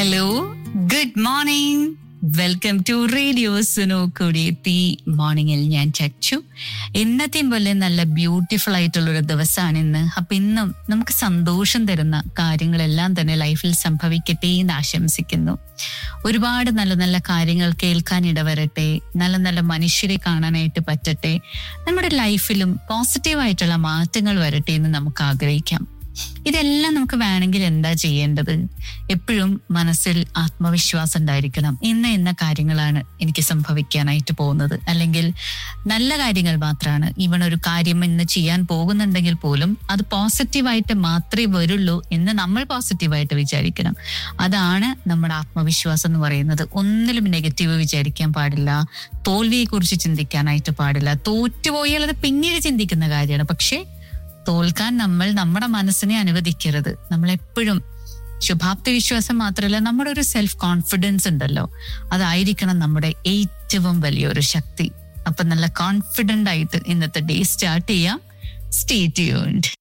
hello good morning welcome to radio Suno കൊടിയെത്തി മോർണിംഗിൽ ഞാൻ ചച്ചു ഇന്നത്തെയും പോലെ നല്ല ബ്യൂട്ടിഫുൾ ആയിട്ടുള്ള ഒരു ദിവസമാണ് ഇന്ന് അപ്പൊ ഇന്നും നമുക്ക് സന്തോഷം തരുന്ന കാര്യങ്ങളെല്ലാം തന്നെ ലൈഫിൽ സംഭവിക്കട്ടെ എന്ന് ആശംസിക്കുന്നു ഒരുപാട് നല്ല നല്ല കാര്യങ്ങൾ കേൾക്കാൻ ഇടവരട്ടെ നല്ല നല്ല മനുഷ്യരെ കാണാനായിട്ട് പറ്റട്ടെ നമ്മുടെ ലൈഫിലും പോസിറ്റീവായിട്ടുള്ള മാറ്റങ്ങൾ വരട്ടെ എന്ന് നമുക്ക് ആഗ്രഹിക്കാം ഇതെല്ലാം നമുക്ക് വേണമെങ്കിൽ എന്താ ചെയ്യേണ്ടത് എപ്പോഴും മനസ്സിൽ ആത്മവിശ്വാസം ഉണ്ടായിരിക്കണം ഇന്ന ഇന്ന കാര്യങ്ങളാണ് എനിക്ക് സംഭവിക്കാനായിട്ട് പോകുന്നത് അല്ലെങ്കിൽ നല്ല കാര്യങ്ങൾ മാത്രമാണ് ഇവൻ ഒരു കാര്യം ഇന്ന് ചെയ്യാൻ പോകുന്നുണ്ടെങ്കിൽ പോലും അത് പോസിറ്റീവായിട്ട് മാത്രമേ വരുള്ളൂ എന്ന് നമ്മൾ പോസിറ്റീവായിട്ട് വിചാരിക്കണം അതാണ് നമ്മുടെ ആത്മവിശ്വാസം എന്ന് പറയുന്നത് ഒന്നിലും നെഗറ്റീവ് വിചാരിക്കാൻ പാടില്ല തോൽവിയെ കുറിച്ച് ചിന്തിക്കാനായിട്ട് പാടില്ല തോറ്റുപോയാൽ അത് പിന്നീട് ചിന്തിക്കുന്ന കാര്യമാണ് പക്ഷേ തോൽക്കാൻ നമ്മൾ നമ്മുടെ മനസ്സിനെ അനുവദിക്കരുത് നമ്മൾ എപ്പോഴും ശുഭാപ്തി വിശ്വാസം മാത്രമല്ല നമ്മുടെ ഒരു സെൽഫ് കോൺഫിഡൻസ് ഉണ്ടല്ലോ അതായിരിക്കണം നമ്മുടെ ഏറ്റവും വലിയൊരു ശക്തി അപ്പൊ നല്ല കോൺഫിഡന്റ് ആയിട്ട് ഇന്നത്തെ ഡേ സ്റ്റാർട്ട് ചെയ്യാം സ്റ്റേ ട്യൂൺഡ്